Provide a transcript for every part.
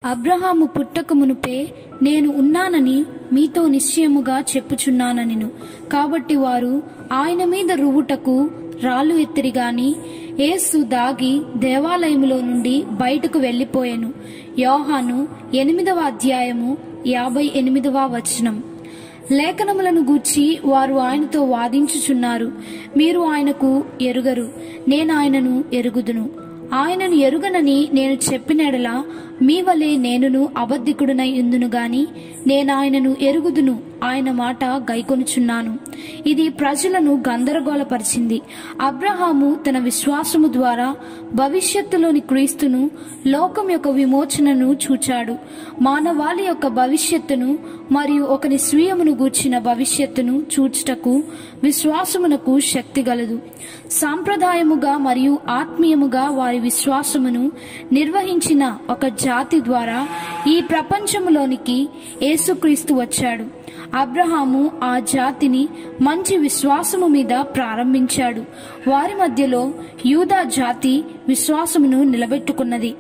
అబ్రహాము పుట్టక మునుపే నేను ఉన్నానని మీతో నిశ్చయముగా చెప్పుచున్నాననిను కాబట్టి వారు ఆయన మీద రువుటకు రాళ్ళు ఎత్తిరి గాని యేసు దాగి దేవాలయములో నుండి బయటకు వెళ్లిపోయెను యోహాను ఎనిమిదవ అధ్యాయము యాభై ఎనిమిదవ వచనం లేఖనములను గూర్చి వారు ఆయనతో వాదించుచున్నారు మీరు ఆయనకు ఎరుగరు నేను ఆయనను ఎరుగుదును ఆయనను ఎరుగనని నేను చెప్పినడలా మీ వలె నేనును అబద్ధికుడునై ఉందును గాని నేను ఆయనను ఎరుగుదును ఆయన మాట గైకొనుచున్నాను ఇది ప్రజలను గందరగోళపరిచింది అబ్రహాము తన విశ్వాసము ద్వారా భవిష్యత్తులోని క్రీస్తును లోకం యొక్క విమోచనను చూచాడు మానవాళి యొక్క భవిష్యత్తును మరియు ఒకని స్వీయమును గూర్చిన భవిష్యత్తును చూచుటకు విశ్వాసమునకు శక్తి గలదు సాంప్రదాయముగా మరియు ఆత్మీయముగా వారి విశ్వాసమును నిర్వహించిన ఒక జాతి ద్వారా ఈ ప్రపంచములోనికి యేసుక్రీస్తు వచ్చాడు అబ్రహాము ఆ జాతిని మంచి విశ్వాసము మీద ప్రారంభించాడు వారి మధ్యలో యూదా జాతి విశ్వాసమును నిలబెట్టుకున్నది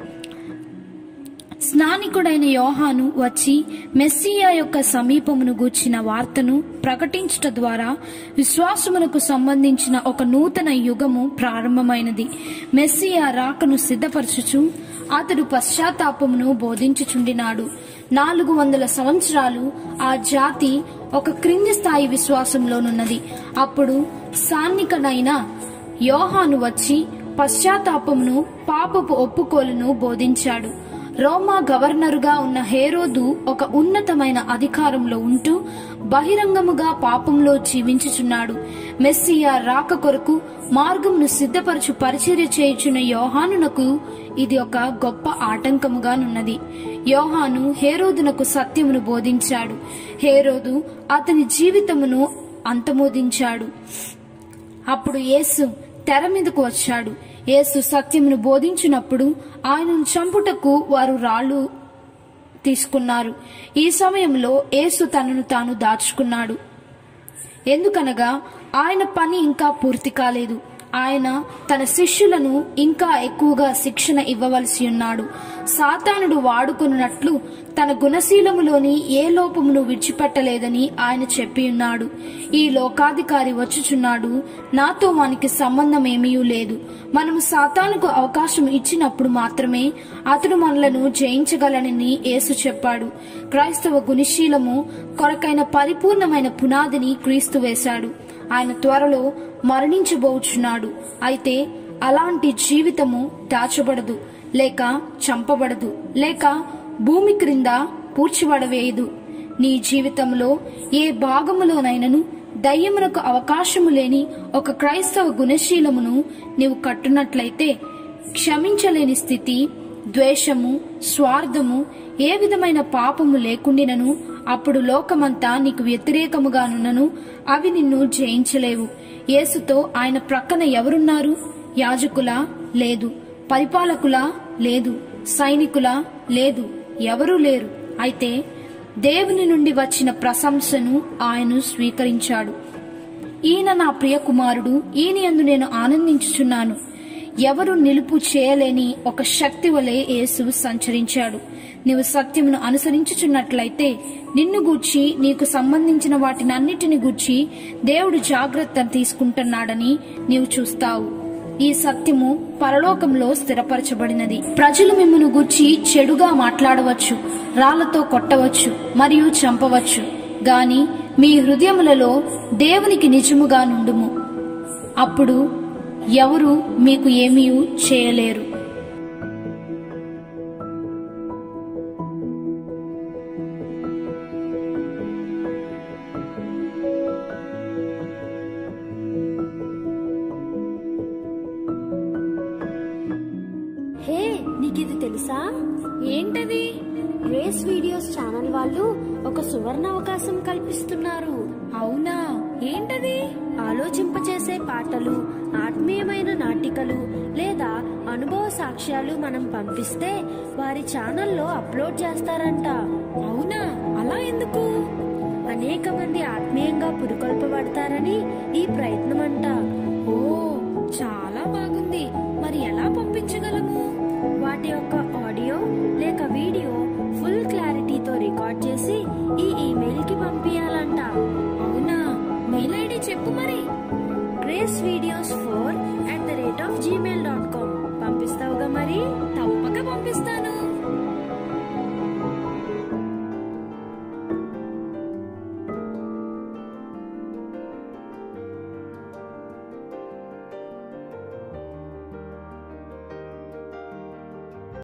స్నానికుడైన యోహాను వచ్చి మెస్సియా యొక్క సమీపమును గూర్చిన వార్తను ప్రకటించుట ద్వారా విశ్వాసమునకు సంబంధించిన ఒక నూతన యుగము ప్రారంభమైనది మెస్సియా రాకను సిద్ధపరచుచు అతడు పశ్చాత్తాపమును బోధించుచుండినాడు నాలుగు వందల సంవత్సరాలు ఆ జాతి ఒక క్రింది స్థాయి విశ్వాసంలోనున్నది అప్పుడు సాన్నికడైన యోహాను వచ్చి పశ్చాత్తాపమును పాపపు ఒప్పుకోలును బోధించాడు రోమా గవర్నరుగా ఉన్న హేరోదు ఒక ఉన్నతమైన అధికారంలో ఉంటూ బహిరంగముగా పాపంలో జీవించుచున్నాడు మెస్సియా రాక కొరకు మార్గమును సిద్ధపరచు పరిచర్య చేయుచున్న యోహానునకు ఇది ఒక గొప్ప ఆటంకముగానున్నది యోహాను హేరోదునకు సత్యమును బోధించాడు హేరోదు అతని జీవితమును అంతమోదించాడు అప్పుడు యేసు తెర మీదకు వచ్చాడు యేసు సత్యమును బోధించినప్పుడు ఆయనను చంపుటకు వారు రాళ్ళు తీసుకున్నారు ఈ సమయంలో యేసు తనను తాను దాచుకున్నాడు ఎందుకనగా ఆయన పని ఇంకా పూర్తి కాలేదు ఆయన తన శిష్యులను ఇంకా ఎక్కువగా శిక్షణ ఇవ్వవలసి ఉన్నాడు సాతానుడు వాడుకున్నట్లు తన గుణశీలములోని ఏ లోపమును విడిచిపెట్టలేదని ఆయన చెప్పి ఉన్నాడు ఈ లోకాధికారి వచ్చుచున్నాడు నాతో వానికి సంబంధం ఏమీ లేదు మనము సాతానుకు అవకాశం ఇచ్చినప్పుడు మాత్రమే అతడు మనలను జయించగలనని యేసు చెప్పాడు క్రైస్తవ గుణశీలము కొరకైన పరిపూర్ణమైన పునాదిని క్రీస్తు వేశాడు ఆయన త్వరలో మరణించబోచున్నాడు అయితే అలాంటి జీవితము దాచబడదు లేక చంపబడదు లేక భూమి క్రింద పూడ్చిబడవేయదు నీ జీవితంలో ఏ భాగములోనైనను దయ్యమునకు అవకాశము లేని ఒక క్రైస్తవ గుణశీలమును నీవు కట్టునట్లయితే క్షమించలేని స్థితి ద్వేషము స్వార్థము ఏ విధమైన పాపము లేకుండినను అప్పుడు లోకమంతా నీకు వ్యతిరేకముగానున్నను అవి నిన్ను జయించలేవు యేసుతో ఆయన ప్రక్కన ఎవరున్నారు యాజకులా లేదు పరిపాలకులా లేదు సైనికులా లేదు ఎవరూ లేరు అయితే దేవుని నుండి వచ్చిన ప్రశంసను ఆయన స్వీకరించాడు ఈయన నా ప్రియ కుమారుడు ఈయన యందు నేను ఆనందించుచున్నాను ఎవరు నిలుపు చేయలేని ఒక శక్తి వలె యేసు సంచరించాడు నీవు సత్యమును అనుసరించుచున్నట్లయితే నిన్ను గూర్చి నీకు సంబంధించిన వాటినన్నిటిని గూర్చి దేవుడు జాగ్రత్త తీసుకుంటున్నాడని నీవు చూస్తావు ఈ సత్యము పరలోకంలో స్థిరపరచబడినది ప్రజలు మిమ్మను గూర్చి చెడుగా మాట్లాడవచ్చు రాళ్లతో కొట్టవచ్చు మరియు చంపవచ్చు గాని మీ హృదయములలో దేవునికి నిజముగా నుండుము అప్పుడు ఎవరు మీకు ఏమీ చేయలేరు హే నీకిది తెలుసా ఏంటది రేస్ వీడియోస్ ఛానల్ వాళ్ళు ఒక సువర్ణ అవకాశం కల్పిస్తున్నారు అవునా ఏంటది ఆలోచింపచేసే పాటలు ఆత్మీయమైన నాటికలు లేదా అనుభవ సాక్ష్యాలు మనం పంపిస్తే వారి ఛానల్లో అప్లోడ్ చేస్తారంట అవునా అలా ఎందుకు అనేక మంది ఆత్మీయంగా పురుకొల్పబడతారని ఈ ప్రయత్నం అంట ఓ చాలా బాగుంది మరి ఎలా పంపించగలము వాటి యొక్క ఆడియో లేక వీడియో చెప్పు మరి grace videos four at the rate of Gmail dot com పంపిస్తావుగా మరి తప్పక పంపిస్తాను